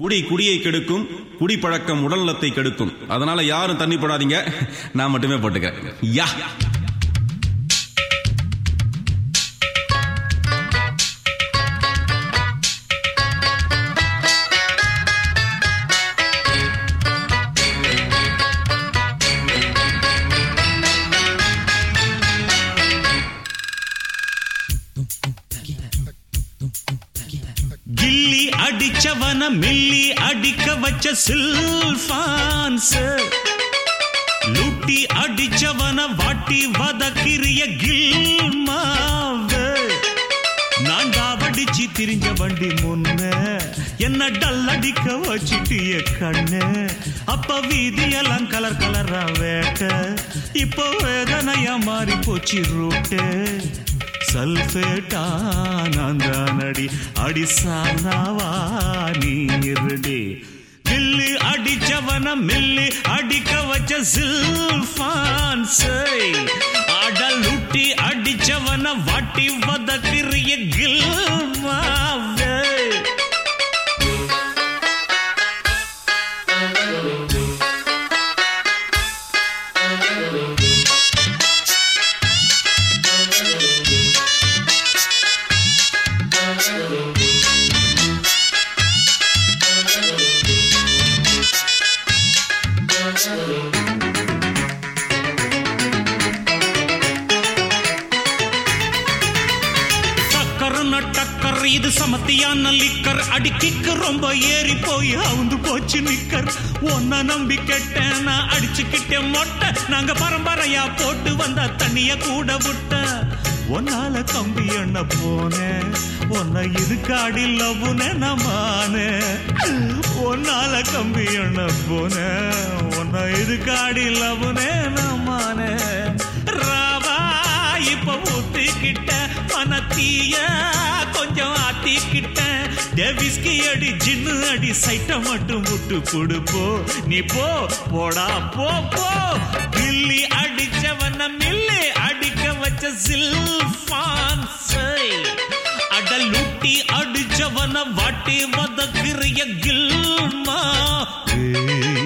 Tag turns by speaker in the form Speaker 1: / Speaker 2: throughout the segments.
Speaker 1: குடி குடியை கெடுக்கும் குடிப்பழக்கம் உடல் நலத்தை கெடுக்கும் அதனால யாரும் தண்ணி போடாதீங்க நான் மட்டுமே போட்டுக்கிறேன் யா
Speaker 2: கில்லி அடிச்சவன மில்லி அடிக்க வச்ச சில்பான்ஸ் லூட்டி அடிச்சவன வாட்டி வதக்கிறிய கில்மாவு நான்டா வடிச்சு திரிஞ்ச வண்டி முன்ன என்ன டல் அடிக்க வச்சிட்டிய கண்ணு அப்ப வீதியெல்லாம் கலர் கலரா வேட்ட இப்போ வேதனையா மாறி போச்சு ரூட்டு சல்பேட்டா நான் தானடி அடிசானாவா நீருடி கில்லி அடிச்சவன மில்லி அடிக்க வச்ச சில்பான்ஸ் அடலுட்டி அடிச்சவன வாட்டி வதக்கிறிய கில்மாவே டக்கர்னு டக்கர் இது சமத்தியான லிக்கர் அடிக்கிக்கு ரொம்ப ஏறி போய் அவுந்து போச்சு நிக்கர் ஒன்ன நம்பி கெட்டேன் நான் அடிச்சுக்கிட்டேன் மொட்டை நாங்க பரம்பரையா போட்டு வந்த தண்ணிய கூட விட்ட ஒன்னால கம்பி எண்ண போனேன் உன்னை இதுக்காடி லவ்னே நமானே ஒன்னால கம்பி எண்ண போனேன் உன்னை இதுக்காடி லவ்னே நமானே ராவா இப்ப ஊத்திக்கிட்ட மனத்தீய கொஞ்சம் ஆத்திக்கிட்ட டெவிஸ்கி அடி ஜின்னு அடி சைட்ட மட்டும் விட்டு கொடுப்போ நீ போ போடா போ போ கில்லி அடிச்சவன மில்லி அடிக்க வச்ச சில்பான்ஸை அடலூட்டி அடிச்சவன வாட்டி வதக்கிறிய கில்மா ஏய்.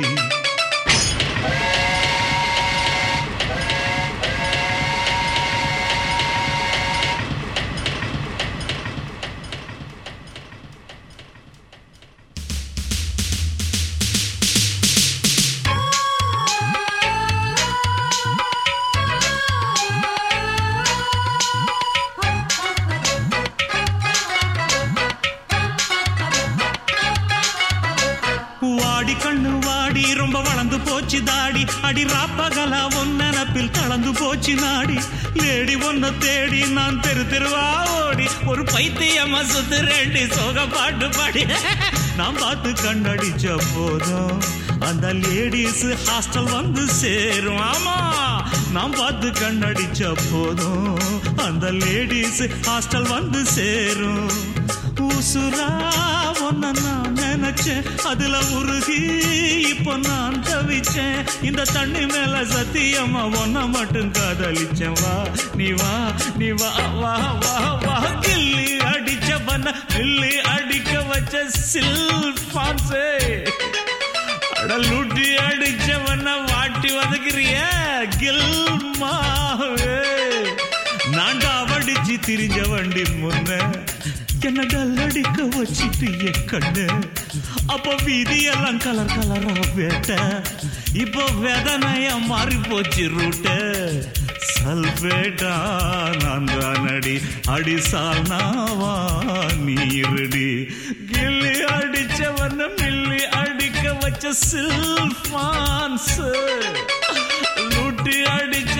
Speaker 2: வாடி கண்ணு வாடி ரொம்ப வளர்ந்து போச்சு தாடி அடி ராப்பகலா ஒன்னப்பில் கலந்து போச்சு நாடி லேடி ஒன்ன தேடி நான் தெரு தெருவா ஓடி ஒரு பைத்தியமா சுத்து ரெண்டு சோக பாட்டு பாடி நான் பார்த்து கண்ணடிச்ச போதும் அந்த லேடிஸ் ஹாஸ்டல் வந்து சேரும் ஆமா நான் பார்த்து கண்ணடிச்ச போதும் அந்த லேடிஸ் ஹாஸ்டல் வந்து சேரும் உசுரா ஒன்ன நான் நினைச்சேன் அதுல உருகி இப்போ நான் தவிச்சேன் இந்த தண்ணி மேல சத்தியமா ஒன்ன மட்டும் காதலிச்சேன் வா நீ வா நீ வா வா வா வா கில்லி அடிச்ச பண்ண கில்லி அடிக்க வச்ச சில்பான்சே அடலூட்டி அடிச்சவன வாட்டி வதக்கிறிய கில்மாவே நான்டா வடிச்சு திரிஞ்ச வண்டி முன்ன என்ன டல்லடிக்க வச்சிட்டு என் கண்ணு அப்ப வீதியெல்லாம் கலர் கலரா வேட்ட இப்போ வேதனையா மாறி போச்சு ரூட்டு சல்பேட்டா நான் தானடி அடிசால் நாவா நீருடி கில்லி அடிச்சவன மில்லி அடிக்க வச்ச சில்பான்ஸ் லூட்டி அடிச்ச